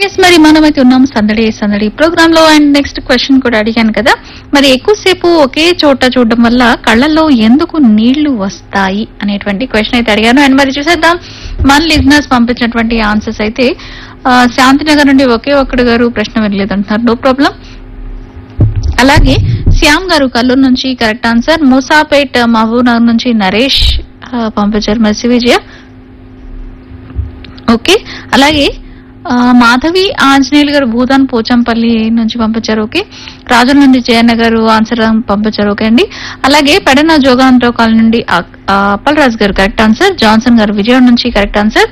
yes మరి మనమైతే ఉన్నాం సందడి సందడి ప్రోగ్రామ్ లో అండ్ నెక్స్ట్ క్వశ్చన్ కూడా అడిగాను కదా మరి ఎక్కువసేపు ఒకే చోట చూడడం వల్ల కళ్ళల్లో ఎందుకు నీళ్లు వస్తాయి అనేటువంటి క్వశ్చన్ అయితే అడిగాను అండ్ మరి చూసేద్దాం మన లిజినర్స్ పంపించినటువంటి ఆన్సర్స్ అయితే ఆ, శాంతినగర్ నుండి ఒకే ఒక్కడు గారు ప్రశ్న వినలేదంటున్నారు నో ప్రాబ్లం అలాగే శ్యామ్ గారు కల్లూరు నుంచి correct answer Musapet Mahabubnagar నుంచి నరేష్ ఆ, పంపించారు మెర్సి విజయ ఓకే అలాగే ఆ, మాధవి ఆంజనేయులు గారు భూదాన్ పోచంపల్లి నుంచి పంపించారు ఓకే రాజుల నుండి జయన్న గారు ఆన్సర్ పంపించారు ఓకే అండి అలాగే పెడన జోగాంతరావు కాలనీ నుండి ఆ- ఆ, అప్పలరాజు గారు కరెక్ట్ ఆన్సర్ జాన్సన్ గారు విజయవాడ నుంచి కరెక్ట్ ఆన్సర్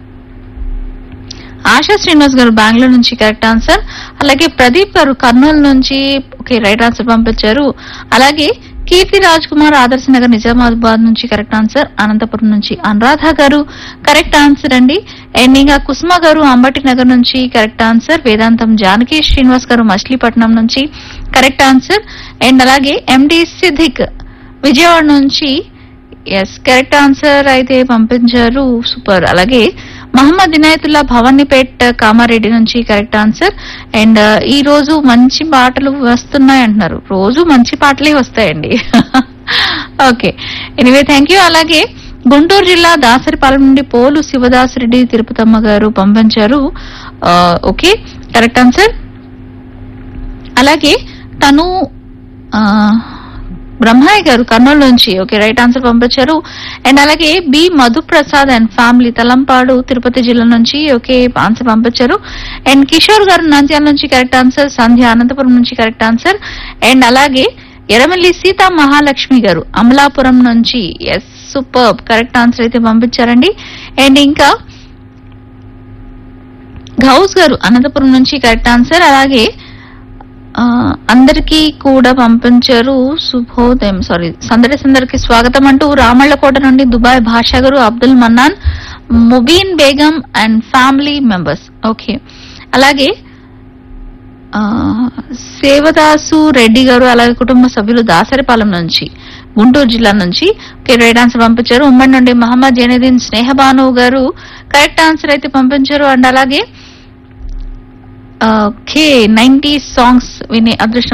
ఆశా శ్రీనివాస్ గారు బెంగళూరు నుంచి కరెక్ట్ ఆన్సర్ అలాగే ప్రదీప్ గారు కర్నూలు నుంచి ఓకే రైట్ ఆన్సర్ పంపించారు అలాగే కీర్తి రాజ్ కుమార్ ఆదర్శ నగర్ నిజామాబాద్ నుంచి కరెక్ట్ ఆన్సర్ అనంతపురం నుంచి అనురాధ గారు కరెక్ట్ ఆన్సర్ అండి అండ్ ఇంకా కుసుమ గారు అంబటి నగర్ నుంచి కరెక్ట్ ఆన్సర్ వేదాంతం జానకి శ్రీనివాస్ గారు మచిలీపట్నం నుంచి కరెక్ట్ ఆన్సర్ అండ్ అలాగే ఎండి సిద్దిక్ విజయవాడ నుంచి ఎస్ కరెక్ట్ ఆన్సర్ అయితే పంపించారు సూపర్ అలాగే మహమ్మద్ ఇనాయతుల్లా భవానీపేట్ కామారెడ్డి నుంచి కరెక్ట్ ఆన్సర్ అండ్ ఈ రోజు మంచి పాటలు వస్తున్నాయి అంటున్నారు రోజు మంచి పాటలే వస్తాయండి ఓకే ఎనివే థ్యాంక్ యూ అలాగే గుంటూరు జిల్లా దాసరిపాలెం నుండి పోలు శివదాస్ రెడ్డి తిరుపతమ్మ గారు పంపించారు ఆ, ఓకే కరెక్ట్ ఆన్సర్ అలాగే తను ఆ, బ్రహ్మాయి గారు కర్నూలు నుంచి ఓకే రైట్ ఆన్సర్ పంపించారు అండ్ అలాగే B Madhuprasad and family Talampadu Tirupati జిల్లా నుంచి ఓకే ఆన్సర్ పంపించారు అండ్ కిషోర్ గారు నంద్యాల నుంచి కరెక్ట్ ఆన్సర్ సంధ్య అనంతపురం నుంచి కరెక్ట్ ఆన్సర్ అండ్ అలాగే ఎరమల్లి సీతా మహాలక్ష్మి గారు అమలాపురం నుంచి ఎస్ సూపర్ కరెక్ట్ ఆన్సర్ అయితే పంపించారండి అండ్ ఇంకా గౌస్ గారు అనంతపురం నుంచి కరెక్ట్ ఆన్సర్ అలాగే ఆ, అందరికీ కూడా పంపించారు శుభోదయం సారీ సందడి సందరికి స్వాగతం అంటూ రామళ్ళకోట నుండి Dubai Basha garu Abdul Mannan Mubeen Begum and family members okay అలాగే ఆ, సేవదాసు రెడ్డి గారు అలాగే కుటుంబ సభ్యులు దాసరిపాలెం నుంచి గుంటూరు జిల్లా నుంచి ఓకే రైట్ ఆన్సర్ పంపించారు ఉమ్మడి నుండి మహమ్మద్ జైనుద్దీన్ స్నేహబాను గారు కరెక్ట్ ఆన్సర్ అయితే పంపించారు అండ్ అలాగే ఓకే నైన్టీ సాంగ్స్ వినే అదృష్టం